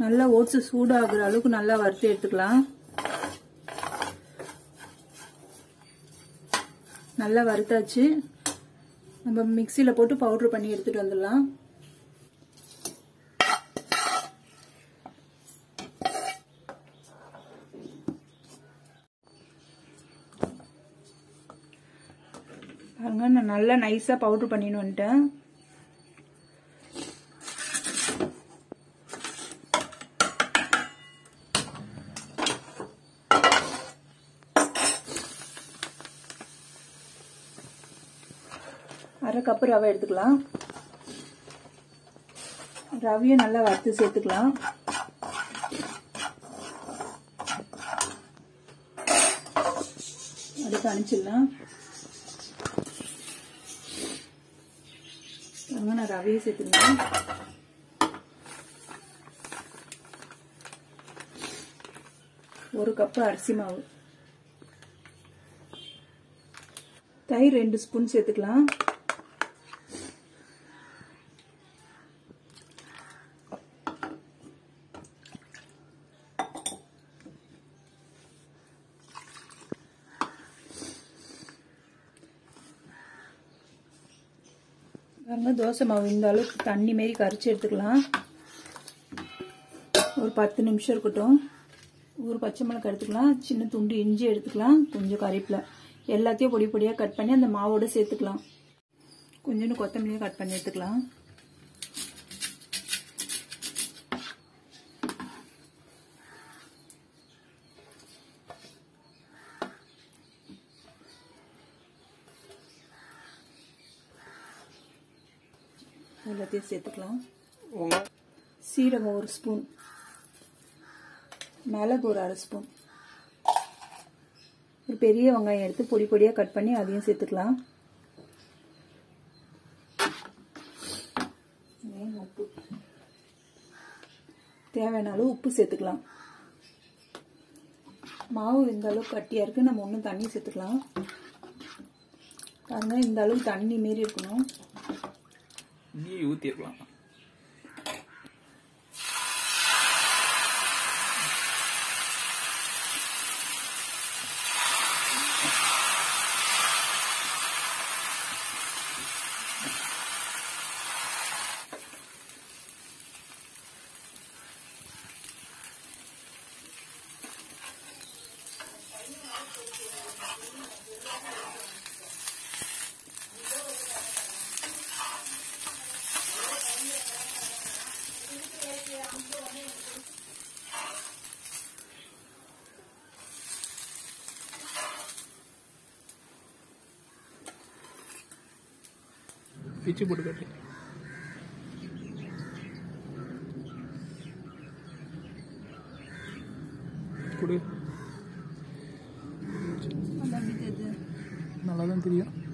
நல்லா ஓட்ஸ் சூடாகிற அளவுக்கு நல்லா வறுத்து எடுத்துக்கலாம் நல்லா வறுத்தாச்சு நம்ம மிக்சியில் போட்டு பவுட்ரு பண்ணி எடுத்துட்டு வந்துடலாம் பாருங்க நான் நல்லா நைஸாக பவுட்ரு பண்ணின்னு வந்துட்டேன் அரை கப்பு ரவை எடுத்துக்கலாம் ரவையை நல்லா வறுத்து சேர்த்துக்கலாம் அடுத்து அனுப்பிச்சிடலாம் நான் ரவையை சேர்த்துக்கலாம் ஒரு கப்பு அரிசி மாவு தயிர் ரெண்டு ஸ்பூன் சேர்த்துக்கலாம் பாருங்க தோசை மாவு இந்த அளவுக்கு தண்ணி மாரி கரைச்சி எடுத்துக்கலாம் ஒரு பத்து நிமிஷம் இருக்கட்டும் ஒரு பச்சை மிளகாய் எடுத்துக்கலாம் சின்ன துண்டு இஞ்சி எடுத்துக்கலாம் கொஞ்சம் கறிப்பில் எல்லாத்தையும் பொடி பொடியாக கட் பண்ணி அந்த மாவோட சேர்த்துக்கலாம் கொஞ்சோண்டு கொத்தமல்லியை கட் பண்ணி எடுத்துக்கலாம் எல்லாத்தையும் சேர்த்துக்கலாம் சீரகம் ஒரு ஸ்பூன் மிளகு ஒரு அரை ஸ்பூன் ஒரு பெரிய வெங்காயம் எடுத்து பொடி பொடியாக கட் பண்ணி அதையும் சேர்த்துக்கலாம் உப்பு தேவையான அளவு உப்பு சேர்த்துக்கலாம் மாவு இந்த அளவுக்கு கட்டியாக இருக்குது நம்ம ஒன்றும் தண்ணி சேர்த்துக்கலாம் பாருங்க இந்த அளவு தண்ணி மாரி இருக்கணும் நீ ஊற்றிருக்கலாம் பிச்சு போட்டு கட்டு கொடு நல்லா தான் தெரியும்